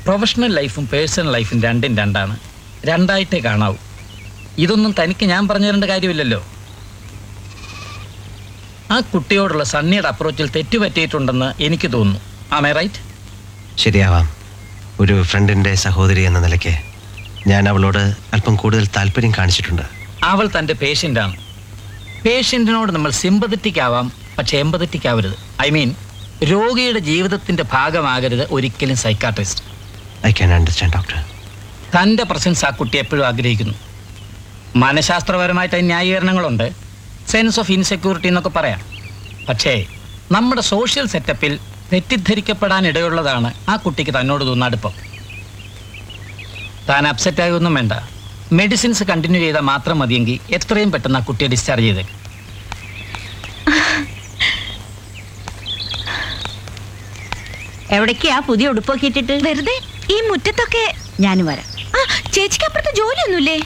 professional ലൈഫും personal ലൈഫും രണ്ടും രണ്ടാണ് രണ്ടായിട്ടേ കാണാവൂ ഇതൊന്നും തനിക്ക് ഞാൻ പറഞ്ഞു തരേണ്ട കാര്യമില്ലല്ലോ ആ കുട്ടിയോടുള്ള സണ്ണിയുടെ അപ്രോച്ചിൽ തെറ്റുപറ്റിയിട്ടുണ്ടെന്ന് എനിക്ക് തോന്നുന്നു ആമേ റൈറ്റ് ശരിയാവാം ഒരു ഫ്രണ്ടിൻ്റെ സഹോദരി എന്ന നിലയ്ക്ക് ഞാൻ അവളോട് അല്പം കൂടുതൽ താല്പര്യം കാണിച്ചിട്ടുണ്ട് അവൾ തൻ്റെ പേഷ്യൻ്റാണ് പേഷ്യൻറ്റിനോട് നമ്മൾ സിമ്പതറ്റിക് ആവാം പക്ഷെ എമ്പതറ്റിക് ആവരുത് ഐ മീൻ രോഗിയുടെ ജീവിതത്തിൻ്റെ ഭാഗമാകരുത് ഒരിക്കലും psychiatrist I can understand doctor തൻ്റെ പ്രസൻസ് ആ കുട്ടി എപ്പോഴും ആഗ്രഹിക്കുന്നു മനഃശാസ്ത്രപരമായിട്ട് അതിന് ന്യായീകരണങ്ങളുണ്ട് സെൻസ് ഓഫ് ഇൻസെക്യൂരിറ്റി എന്നൊക്കെ പറയാം പക്ഷേ നമ്മുടെ സോഷ്യൽ സെറ്റപ്പിൽ തെറ്റിദ്ധരിക്കപ്പെടാൻ ഇടയുള്ളതാണ് ആ കുട്ടിക്ക് തന്നോട് തോന്നുന്ന അടുപ്പം താൻ അപ്സെറ്റ് ആകുമൊന്നും വേണ്ട മെഡിസിൻസ് കണ്ടിന്യൂ ചെയ്താൽ മാത്രം മതിയെങ്കിൽ എത്രയും പെട്ടെന്ന് ആ കുട്ടിയെ ഡിസ്ചാർജ് ചെയ്തേക്ക് എവിടേക്കാ പുതിയ ഉടുപ്പൊക്കെ ഇട്ടിട്ട് വെറുതെ ഈ മുറ്റത്തൊക്കെ ഞാനും വരാം ആ ചേച്ചിക്ക് അപ്പുറത്ത് ജോലിയൊന്നുമില്ലേ